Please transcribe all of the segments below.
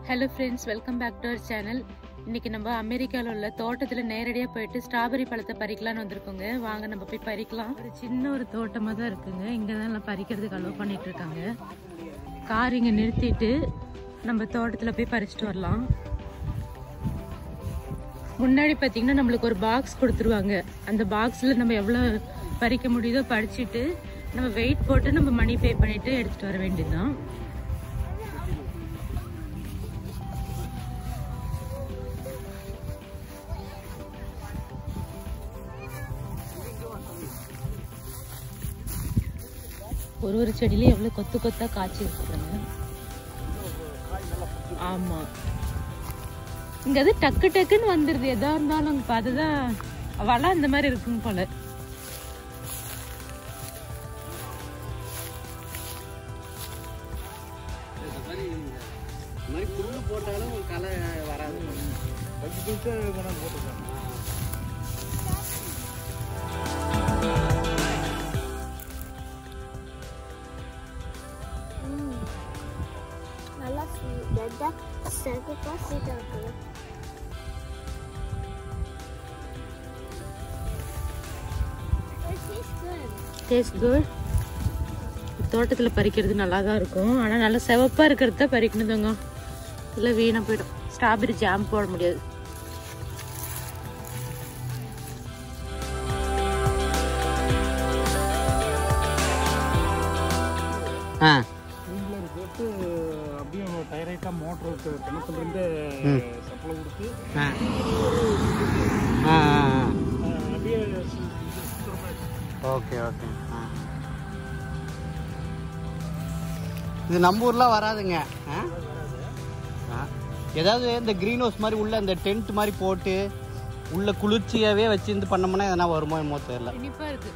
Hello friends welcome back to our channel இன்னைக்கு நம்ம அமெரிக்காவில் உள்ள தோட்டத்தில் நேரடியாக போயிட்டு ஸ்ட்ராபெரி பழத்தை பறிக்கலாம்னு வந்திருக்கோங்க வாங்க நம்ம போய் பறிக்கலாம் ஒரு சின்ன ஒரு தோட்டமாக தான் இருக்குங்க இங்கே தான் எல்லாம் பறிக்கிறதுக்கு அலோவ் பண்ணிட்டு இருக்காங்க கார் இங்கே நிறுத்திட்டு நம்ம தோட்டத்தில் போய் பறிச்சுட்டு வரலாம் முன்னாடி பார்த்தீங்கன்னா நம்மளுக்கு ஒரு பாக்ஸ் கொடுத்துருவாங்க அந்த பாக்ஸில் நம்ம எவ்வளோ பறிக்க முடியுதோ பறிச்சுட்டு நம்ம வெயிட் போட்டு நம்ம மணி பே பண்ணிட்டு எடுத்துட்டு வர வேண்டியதுதான் ஒரு ஒரு செடியில எவ்வளவு கொத்து கொத்தா காய்ச்சி இருக்குங்க ஆமா இங்க அது டக்கு டக்குன்னு வந்துருது எதா இருந்தாலும் அங்க அதுதான் வளம் அந்த மாதிரி இருக்கும் போல இந்த மாதிரி இந்த மாதிரி புல்லு போட்டாலும் களை வராது கொஞ்சம் கொஞ்சம் கொண்டாந்து போட்டுருக்காங்க நல்லா ரெட்டா செகப்பா சீட்டா இருக்குது டேஸ்ட் குட் தோட்டத்தில் பறிக்கிறது நல்லா தான் இருக்கும் ஆனால் நல்லா செவப்பாக இருக்கிறத பறிக்கணும் தாங்க இல்லை வீணாக போயிடும் ஸ்ட்ராபெரி ஜாம் போட முடியாது ஆ ஸ்ப்ரிங்க்லர் போட்டு அப்படியே டைரைட்டாக மோட்டருக்கு கிணத்துலேருந்து சப்ளை கொடுத்து ஆ ஆ அஹ், அப்படியே சு- இது சுத்தமா ஓகே ஓகே ஆ இது நம்ம ஊர்லாம் வராதுங்க ஆ ஆ. ஏதாவது இந்த க்ரீன் ஹவுஸ் மாதிரி உள்ள இந்த டென்ட் மாதிரி போட்டு உள்ள குளிர்ச்சியாவே வச்சு இது பண்ணோம்னா எதனா வருமோ என்னமோ தெரியல இனிப்பாக இருக்கு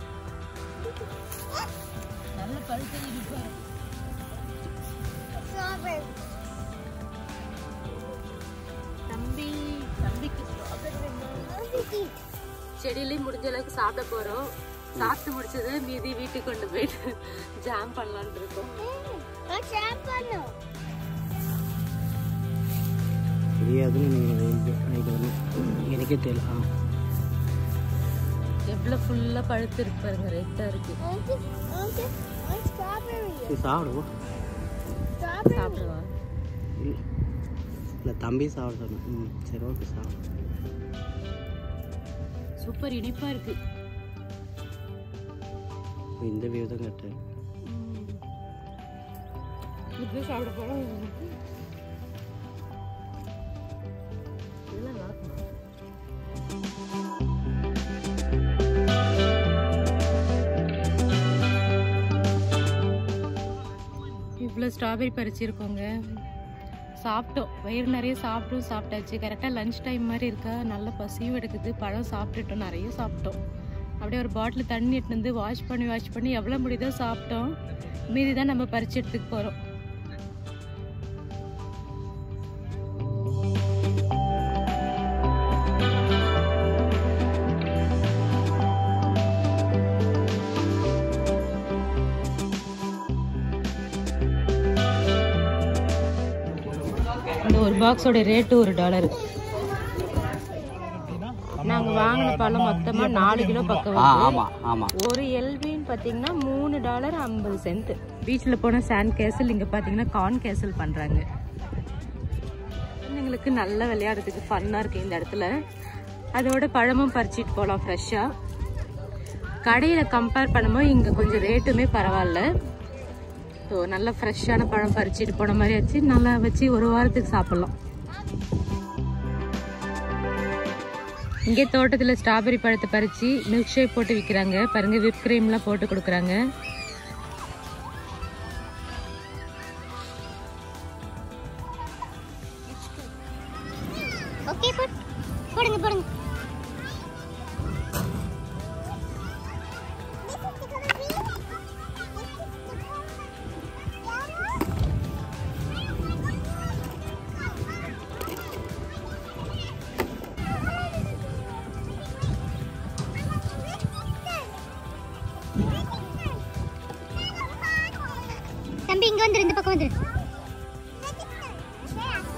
நல்ல பழுத்த இனிப்பாக இருக்கு தம்பி தம்பிக்கு strawberry வேணுமா? செடியிலையும் முடிஞ்ச அளவுக்கு சாப்பிட போறோம் சாப்பிட்டு முடிச்சது மீதி வீட்டுக்கு கொண்டு போயிட்டு ஜாம் பண்ணலாம்னு இருக்கோம் தெரியாதுன்னு நீங்கள் எனக்கே தெரியல ஆ எவ்வளவு ஃபுல்லா பழுத்து இருக்கு பாருங்க ரெட்டா இருக்கு சரி சாப்பிடுவோம் சாப்பிடுவா இல்லை தம்பி சாப்பிட சொன்னேன் ம் சரி ஓகே சாப்பிடு சூப்பர் இனிப்பா இருக்கு இந்த வியூ தான் கரெக்டாக இப்படி சாப்பிட போறோம் இதெல்லாம் நல்லா இருக்குமா? இவ்வளோ ஸ்ட்ராபெரி பறிச்சிருக்கோங்க சாப்பிட்டோம் வயிறு நிறைய சாப்பிட்டும் சாப்பிட்டாச்சு கரெக்டாக லஞ்ச் டைம் மாதிரி இருக்கா நல்ல பசியும் எடுக்குது பழம் சாப்பிட்டுட்டோம் நிறைய சாப்பிட்டோம் அப்படியே ஒரு பாட்டில் தண்ணி எடுத்துட்டு வந்து வாஷ் பண்ணி வாஷ் பண்ணி எவ்வளோ முடியுதோ சாப்பிட்டோம் மீதி தான் நம்ம பறிச்சு எடுத்துக்க போகிறோம் இந்த ஒரு பாக்ஸோட ரேட்டு ஒரு டாலர் நாங்கள் வாங்கின பழம் மொத்தமாக நாலு கிலோ பக்கம் ஆ வருது ஆமாம் ஆமாம் ஒரு எல்பின்னு பார்த்தீங்கன்னா மூணு டாலர் ஐம்பது சென்ட் பீச்சில் போன சாண்ட் கேசல் இங்கே பார்த்தீங்கன்னா கார்ன் கேசல் பண்ணுறாங்க குழந்தைங்களுக்கு நல்லா விளையாடுறதுக்கு ஃபன்னாக இருக்குது இந்த இடத்துல அதோட பழமும் பறிச்சிட்டு போகலாம் ஃப்ரெஷ்ஷாக கடையில் கம்பேர் பண்ணும்போது இங்கே கொஞ்சம் ரேட்டுமே பரவாயில்ல ஸோ நல்ல ஃப்ரெஷ்ஷான பழம் பறிச்சிட்டு போன மாதிரி ஆச்சு நல்லா வச்சு ஒரு வாரத்துக்கு சாப்பிட்லாம் இங்கே தோட்டத்தில் ஸ்ட்ராபெரி பழத்தை பறித்து மில்க் ஷேக் போட்டு விற்கிறாங்க பாருங்க விப் க்ரீம்லாம் போட்டு கொடுக்குறாங்க ஓகே போட் போடுங்க போடுங்க தம்பி இங்க வந்துரு இந்த பக்கம் வந்துரு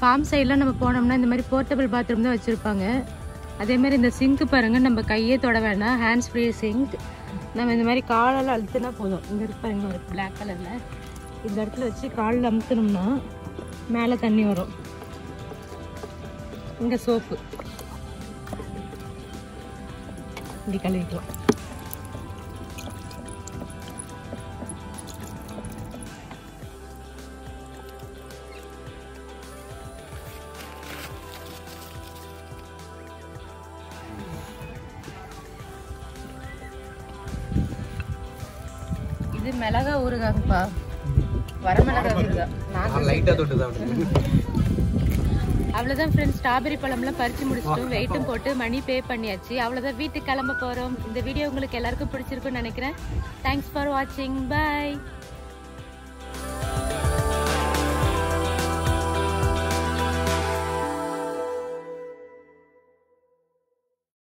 ஃபார்ம் சைட்லாம் நம்ம போனோம்னா இந்த மாதிரி போர்ட்டபிள் பாத்ரூம் தான் வச்சுருப்பாங்க அதே மாதிரி இந்த சிங்க் பாருங்க நம்ம கையே தொட வேணாம் ஹேண்ட்ஸ் ஃப்ரீ சிங்க் நம்ம இந்த மாதிரி காலால் அழுத்துனா போதும் இங்கே இருக்கு பாருங்க ஒரு பிளாக் கலரில் இந்த இடத்துல வச்சு காலில் அமுத்துனோம்னா மேலே தண்ணி வரும் இங்கே சோப்பு இப்படி கழுவிக்கலாம் இது மிளகா ஊறுகாங்கப்பா வரமிளகா ஊறுகாய் நாங்கள் லைட்டாக தொட்டு சாப்பிடுங்க அவ்வளோதான் ஃப்ரெண்ட்ஸ் ஸ்ட்ராபெரி பழம்லாம் பறித்து முடிச்சிட்டோம் வெயிட்டும் போட்டு மணி பே பண்ணியாச்சு அவ்வளோதான் வீட்டுக்கு கிளம்ப போகிறோம் இந்த வீடியோ உங்களுக்கு எல்லாருக்கும் பிடிச்சிருக்குன்னு நினைக்கிறேன் தேங்க்ஸ் ஃபார் வாட்சிங் பை